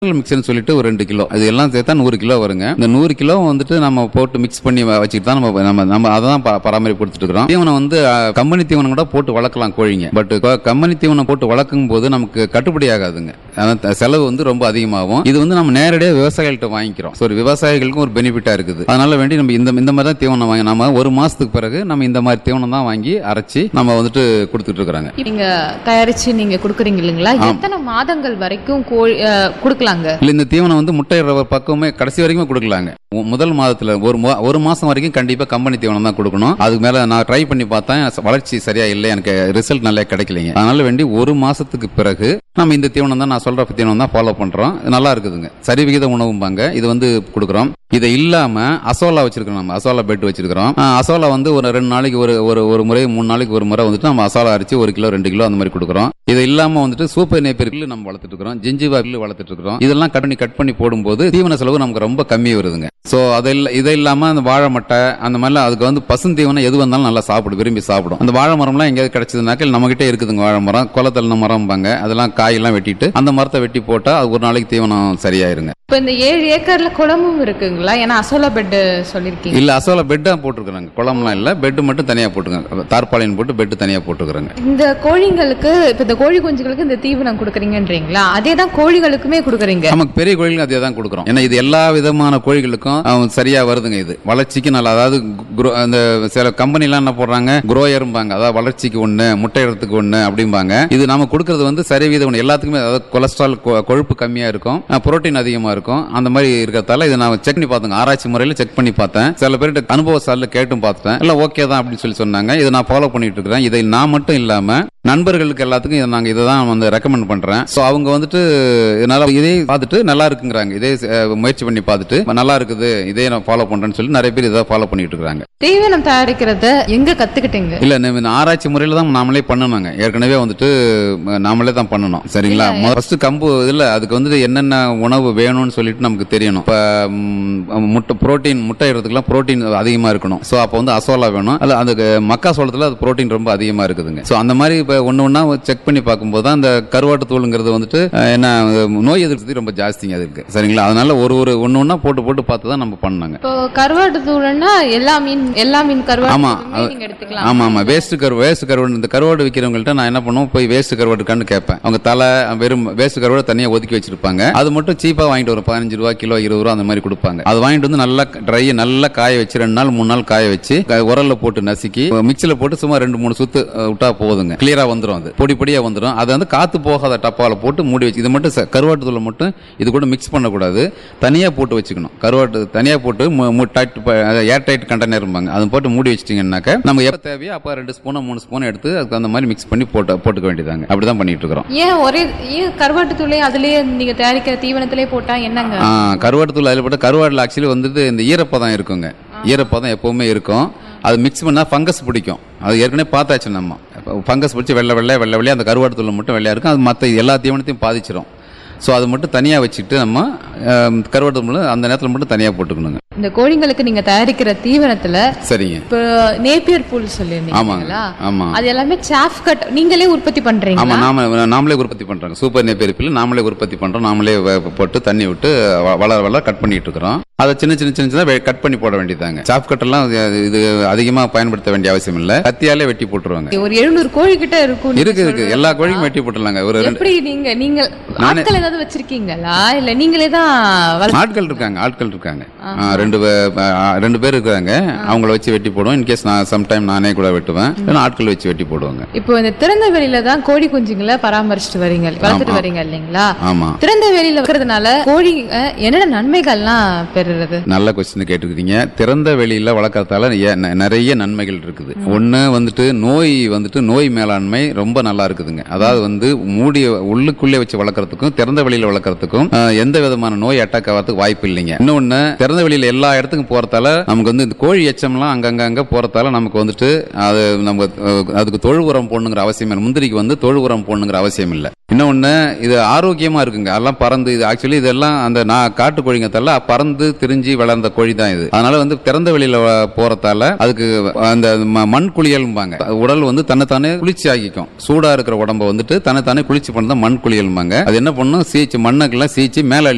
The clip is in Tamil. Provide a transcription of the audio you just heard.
மிக்சர்னு சொல்லிட்டு ஒரு ரெண்டு கிலோ அது எல்லாம் சேர்த்தா நூறு கிலோ வருங்க இந்த நூறு கிலோ வந்துட்டு நம்ம போட்டு மிக்ஸ் பண்ணி வ- வச்சுட்டு தான் நம்ம நம்ம நம்ம அதை தான் ப- பராமரிப்பு கொடுத்துட்டு இருக்கிறோம் தீவனம் வந்து அஹ், கம்பெனி தீவனம் கூட போட்டு வளர்க்கலாம் கோழிங்க பட் கம்பெனி தீவனம் போட்டு வளர்க்கும் போது நமக்கு கட்டுப்படி ஆகாதுங்க அதான் த- செலவு வந்து ரொம்ப அதிகமாகும் இது வந்து நம்ம நேரடியாக விவசாயிகள்கிட்ட வாங்கிக்கிறோம் ஸோ விவசாயிகளுக்கும் ஒரு பெனிஃபிட்டா இருக்குது அதனால வேண்டி நம்ம இந்த இந்த மாதிரி தான் தீவனம் வாங்கி நம்ம ஒரு மாசத்துக்கு பிறகு நம்ம இந்த மாதிரி தீவனம் தான் வாங்கி அரைச்சி நம்ம வந்துட்டு கொடுத்துட்டு இருக்கிறாங்க நீங்க தயாரிச்சு நீங்க குடுக்குறீங்க இல்லைங்களா எத்தனை மாதங்கள் வரைக்கும் கோழி அஹ், கொடுக்கலாங்க இல்ல இந்த தீவனம் வந்து முட்டையிடுற பக்கமே கடைசி வரைக்கும் கொடுக்கலாங்க மு- முதல் மாதத்துல ஒரு மு- ஒரு மாசம் வரைக்கும் கண்டிப்பா கம்பெனி தீவனம் தான் கொடுக்கணும் அதுக்கு மேல நான் ட்ரை பண்ணி பார்த்தேன் ச- வளர்ச்சி சரியா இல்லை எனக்கு ரிசல்ட் நல்லா கிடைக்கலைங்க அதனால வேண்டி ஒரு மாசத்துக்கு பிறகு நம்ம இந்த தீவனம் தான் நான் சொல்ற தீவனம் தான் ஃபாலோ பண்றோம் இது நல்லா இருக்குதுங்க சரி விகித உணவும்பாங்க இது வந்து கொடுக்குறோம் இதை இல்லாம அசோலா வச்சிருக்கோம் நம்ம அசோலா பெட் வச்சிருக்கிறோம் ஆ, அசோலா வந்து ஒரு ரெண்டு நாளைக்கு ஒரு ஒரு ஒரு முறை மூணு நாளைக்கு ஒரு முறை வந்துட்டு நம்ம அசோலா அரிச்சு ஒரு கிலோ ரெண்டு கிலோ அந்த மாதிரி கொடுக்குறோம் இது இல்லாம வந்துட்டு சூப்பர் நேப்பியர்கள் நம்ம வளர்த்துட்டு இருக்கிறோம் ஜிஞ்சிவா பில்லு வளர்த்துட்டு இருக்கிறோம் இதெல்லாம் கட் பண்ணி கட் பண்ணி போடும்போது தீவன செலவு நமக்கு ரொம்ப கம்மி வருதுங்க ஸோ அது இல்ல இது இல்லாம அந்த வாழை மட்டை அந்த மாதிரிலாம் அதுக்கு வந்து பசுந்தீவனம் எது வந்தாலும் நல்லா சாப்பிடும் விரும்பி சாப்பிடும் அந்த வாழை மரம்லாம் எங்கேயாவது கிடைச்சதுனாக்க நம்ம கிட்டே இருக்குதுங்க வாழை மரம் குளத்தள்ள மரம்பாங்க அதெல்லாம் காயெல்லாம் வெட்டிட்டு அந்த மரத்தை வெட்டி போட்டா அது ஒரு நாளைக்கு தீவனம் சரியாயிருங்க இப்ப இந்த ஏழு ஏக்கர்ல குளமும் இருக்குங்களா ஏன்னா அசோலா பெட் சொல்லிருக்கீங்க இல்ல அசோலா பெட்டா போட்டுருக்காங்க குளம்லாம் இல்ல பெட் மட்டும் தனியா போட்டுருக்காங்க தார்பாலின் போட்டு பெட் தனியா போட்டுருக்காங்க இந்த கோழிங்களுக்கு இப்ப இந்த கோழி குஞ்சுகளுக்கு இந்த தீவனம் கொடுக்குறீங்கன்றீங்களா அதே தான் கோழிகளுக்குமே கொடுக்குறீங்க நமக்கு பெரிய கோழிகளுக்கு அதே தான் கொடுக்குறோம் ஏன்னா இது எல்லா விதமான கோழிகளுக்கும் அஹ், சரியா வருதுங்க இது வளர்ச்சிக்கு நல்லா அதாவது grow- அந்த சில கம்பெனிலாம் என்ன போடுறாங்க குரோயரும்பாங்க அதாவது வளர்ச்சிக்கு ஒண்ணு முட்டையிடறதுக்கு ஒண்ணு அப்படிம்பாங்க இது நம்ம கொடுக்கறது வந்து சரிவித ஒன்று எல்லாத்துக்குமே அதாவது கொலஸ்ட்ரால் கொ- கொழுப்பு கம்மியா இருக்கும் புரோட்டீன் அதிகமா இருக்கும் அந்த மாதிரி இருக்கிறதால இதை நான் செக் பண்ணி பார்த்தேங்க ஆராய்ச்சி முறையில் செக் பண்ணி பார்த்தேன் சில பேர்கிட்ட அனுபவ சாலில் கேட்டும் பார்த்துட்டேன் எல்லாம் ஓகே தான் அப்படின்னு சொல்லி சொன்னாங்க இதை நான் ஃபாலோ பண்ணிட்டு இருக்கிறேன் இதை நான் மட்டும் இல்லாம நண்பர்களுக்கு எல்லாத்துக்கும் இதை நாங்க இதை தான் வந்து ரெக்கமெண்ட் பண்றேன் ஸோ அவங்க வந்துட்டு இதனால இதே பார்த்துட்டு நல்லா இருக்குங்கிறாங்க இதே அஹ், முயற்சி பண்ணி பார்த்துட்டு நல்லா இருக்குது இதே நான் ஃபாலோ பண்றேன்னு சொல்லி நிறைய பேர் இதை ஃபாலோ பண்ணிட்டு இருக்காங்க தீவனம் தயாரிக்கிறத எங்க கத்துக்கிட்டீங்க இல்ல நம்ம இந்த ஆராய்ச்சி முறையில தான் நாமளே பண்ணணுங்க ஏற்கனவே வந்துட்டு ம, நாமளே தான் பண்ணணும் சரிங்களா ஃபர்ஸ்ட் கம்பு இல்ல அதுக்கு வந்து என்னென்ன உணவு வேணும்னு சொல்லிட்டு நமக்கு தெரியணும் இப்ப ம், முட்டை புரோட்டீன் முட்டை இடத்துக்குலாம் புரோட்டீன் அதிகமா இருக்கணும் சோ அப்போ வந்து அசோலா வேணும் அல்ல அதுக்கு மக்கா சோளத்துல அது புரோட்டீன் ரொம்ப அதிகமா இருக்குதுங்க சோ அந்த மாதிரி இப்ப ஒண்ணு ஒண்ணா செக் பண்ணி பார்க்கும்போது தான் அந்த கருவாட்டு தூளுங்கிறது வந்துட்டு அஹ், என்ன நோய் எதிர்ப்பு சக்தி ரொம்ப ஜாஸ்திங்க அதுக்கு சரிங்களா அதனால ஒரு ஒரு ஒண்ணு ஒண்ணா போட்டு போட்டு பார்த்து தான் நம்ம பண்ணாங்க இப்போ கருவாட்டு தூள்னா எல்லா மீன் எல்லா மீன் ஆமா. கருவாட்டு நீங்க எடுத்துக்கலாம் ஆமா ஆமா வேஸ்ட் கரு வேஸ்ட் கருவாடு இந்த கருவாடு விற்கிறவங்கள்ட்ட நான் என்ன பண்ணுவோம் போய் வேஸ்ட் கருவாடு கண்டு கேட்பேன் அவங்க தலை வெறும் வேஸ்ட் கருவாடு தனியா ஒதுக்கி வச்சிருப்பாங்க அது மட்டும் சீப்பா வாங்கிட்டு வரும் பதினஞ்சு ரூபா கிலோ இருபது ரூபா அந்த மாதிரி கொடுப்பாங்க அது வாங்கிட்டு வந்து நல்லா ட்ரை நல்லா காய வச்சு ரெண்டு நாள் மூணு நாள் காய வச்சு க- உரல்ல போட்டு நசுக்கி மிக்சில போட்டு சும்மா ரெண்டு மூணு சுத்து அஹ், விட்டா போதுங்க கிளியரா வந்துரும் அது பொடி பொடியா வந்துரும் அது வந்து காத்து போகாத டப்பால போட்டு மூடி வச்சு இது மட்டும் ச- கருவாட்டு தூளை மட்டும் இது கூட மிக்ஸ் பண்ணக்கூடாது தனியா போட்டு வச்சுக்கணும் கருவாட்டு தனியா போட்டு ஏர் டைட் கண்டெய்னர் அது போட்டு மூடி வச்சிட்டீங்கன்னாக்க நம்ம எப்ப தேவையோ அப்ப ரெண்டு ஸ்பூனோ மூணு ஸ்பூன் எடுத்து அதுக்கு அந்த மாதிரி மிக்ஸ் பண்ணி போட்டு போட்டுக்க வேண்டியதாங்க அப்படிதான் பண்ணிட்டு இருக்கிறோம் ஏன் ஒரே ஏன் கருவாட்டு தூளே அதுலயே நீங்க தயாரிக்கிற தீவனத்திலே போட்டா என்னங்க ஆ, கருவாட்டு தூள் அதில் போட்டு கருவாடில் ஆக்சுவலி வந்துட்டு இந்த ஈரப்பதம் இருக்குங்க ஈரப்பதம் எப்பவுமே இருக்கும் அது மிக்ஸ் பண்ணா ஃபங்கஸ் பிடிக்கும் அது ஏற்கனவே பார்த்தாச்சு நம்ம ஃபங்கஸ் பிடிச்சி வெள்ளை வெள்ளை வெள்ளை வெள்ளையா அந்த கருவாட்டு தூள் மட்டும் வெள்ளையா இருக்கும் அது மற்ற எல்லா தீவனத்தையும் பாதிச்சிடும் ஸோ அது மட்டும் தனியாக வச்சுக்கிட்டு நம்ம ஆம், கருவாட்டு தூள் அந்த நேரத்தில் மட்டும் தனியாக போட்டுக்கணுங்க இந்த கோழிங்களுக்கு நீங்க தயாரிக்கிற தீவனத்துல சரிங்க இப்போ நேப்பியர் புல் ஆமாங்க சொல்லியிருந்தீங்களா ஆமாம் அது எல்லாமே சாஃப் கட் நீங்களே உற்பத்தி பண்றீங்களா ஆமா நாம நாமளே உற்பத்தி பண்றோங்க சூப்பர் நெப்பெருப்பில் நாமளே உற்பத்தி பண்றோம் நாமளே வ- போட்டு தண்ணி விட்டு வ- வளர வளர கட் பண்ணிட்டு இருக்கிறோம் அதை சின்ன சின்ன சின்ன சின்ன கட் பண்ணி போட வேண்டியதாங்க சாப் கட்டெல்லாம் இது- இது அதிகமா பயன்படுத்த வேண்டிய அவசியம் இல்ல கத்தியாலே வெட்டி போட்டுருவாங்க ஒரு எழுநூறு கோழி கிட்ட இருக்கும் நீங்க இருக்கு இருக்கு சொல்றது. எல்லா கோழியும் வெட்டி போட்டுடலாங்க ஒரு ரெண்டு எப்படி நீங்க நீங்க நானே- ஆட்கள் ஏதாவது வச்சிருக்கீங்களா இல்ல நீங்களே தான் வள- ஆட்கள் இருக்காங்க ஆட்கள் இருக்காங்க ஆ, ரெண்டு பே- ஆ, ரெண்டு பேர் இருக்காங்க அவங்கள வச்சு வெட்டி போடுவோம் இன்கேஸ் நான் சம்டைம் நானே கூட வெட்டுவேன் இல்லைன்னா ஆட்கள் வச்சு வெட்டி போடுவாங்க இப்போ இந்த திறந்த வெளியில தான் கோழி குஞ்சுங்களை பராமரிச்சுட்டு வரீங்க வளர்த்துட்டு வரீங்க இல்லைங்களா ஆமா திறந்த வெளியில வைக்கிறதுனால கோழி அஹ், என்னென்ன நன்மைகள்லாம் பெறுறது நல்ல கொஸ்டின் கேட்டுக்கிறீங்க திறந்த வெளியில வளர்க்கறதால ஏ- ந- நிறைய நன்மைகள் இருக்குது ஒண்ணு வந்துட்டு நோய் வந்துட்டு நோய் மேலாண்மை ரொம்ப நல்லா இருக்குதுங்க அதாவது வந்து மூடிய உள்ளுக்குள்ளே வச்சு வளர்க்கறதுக்கும் திறந்த வெளியில வளர்க்கறதுக்கும் ஆஹ், எந்த விதமான நோய் அட்டாக் ஆகிறதுக்கு வாய்ப்பு இல்லைங்க இன்னொன்னு திறந்த வெளியில எல்லா இடத்துக்கும் போறதால நமக்கு வந்து இந்த கோழி எச்சம்லாம் அங்கங்க அங்க போறதால நமக்கு வந்துட்டு அது நம்ம அஹ், அதுக்கு தொழு உரம் போடணுங்கிற அவசியம் இல்லை முந்திரிக்கு வந்து தொழு உரம் போடணுங்கிற அவசியம் இல்லை இன்னொன்னு இது ஆரோக்கியமா இருக்குங்க அதெல்லாம் பறந்து இது ஆக்சுவலி இதெல்லாம் அந்த நான் காட்டு கோழிங்கத்தால பறந்து திரிஞ்சு வளர்ந்த கோழி தான் இது அதனால வந்து திறந்த வெளியில வ- போறதால அதுக்கு அந்த ம- மண் குளியல்பாங்க உடல் வந்து தன்னைத்தானே குளிர்ச்சி ஆகிக்கும் சூடா இருக்கிற உடம்ப வந்துட்டு தன்னைத்தானே குளிர்ச்சி பண்ணதான் மண் குளியல்பாங்க அது என்ன பண்ணும் சீச்சு மண்ணுக்கெல்லாம் சீச்சு மேல